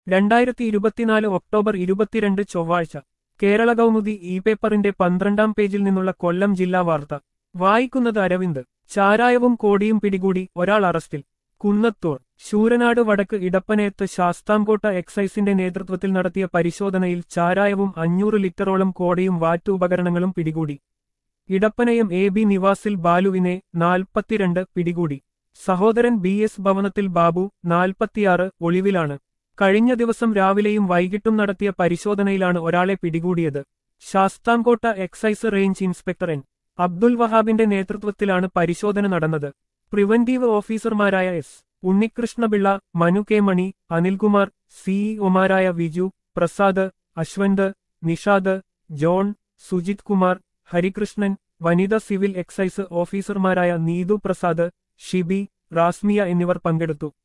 രണ്ടായിരത്തി ഇരുപത്തിനാല് ഒക്ടോബർ ഇരുപത്തിരണ്ട് ചൊവ്വാഴ്ച കേരള കൗമുദി ഇ പേപ്പറിന്റെ പന്ത്രണ്ടാം പേജിൽ നിന്നുള്ള കൊല്ലം ജില്ലാ വാർത്ത വായിക്കുന്നത് അരവിന്ദ് ചാരായവും കോടിയും പിടികൂടി ഒരാൾ അറസ്റ്റിൽ കുന്നത്തൂർ ശൂരനാട് വടക്ക് ഇടപ്പനയത്ത് ശാസ്താംകോട്ട എക്സൈസിന്റെ നേതൃത്വത്തിൽ നടത്തിയ പരിശോധനയിൽ ചാരായവും അഞ്ഞൂറ് ലിറ്ററോളം കോടയും വാറ്റ് ഉപകരണങ്ങളും പിടികൂടി ഇടപ്പനയം എ ബി നിവാസിൽ ബാലുവിനെ നാൽപ്പത്തിരണ്ട് പിടികൂടി സഹോദരൻ ബി എസ് ഭവനത്തിൽ ബാബു നാൽപ്പത്തിയാറ് ഒളിവിലാണ് കഴിഞ്ഞ ദിവസം രാവിലെയും വൈകിട്ടും നടത്തിയ പരിശോധനയിലാണ് ഒരാളെ പിടികൂടിയത് Sasthamkotta excise range inspector N Abdul വഹാബിന്റെ നേതൃത്വത്തിലാണ് പരിശോധന നടന്നത് പ്രിവന്റീവ് ഓഫീസർമാരായ എസ് ഉണ്ണികൃഷ്ണപിള്ള മനു കെ മണി അനിൽകുമാർ സിഇഒമാരായ വിജു പ്രസാദ് അശ്വന്ത് നിഷാദ് ജോൺ സുജിത് കുമാർ ഹരികൃഷ്ണൻ വനിത സിവിൽ എക്സൈസ് ഓഫീസർമാരായ നീതു പ്രസാദ് ഷിബി റാസ്മിയ എന്നിവർ പങ്കെടുത്തു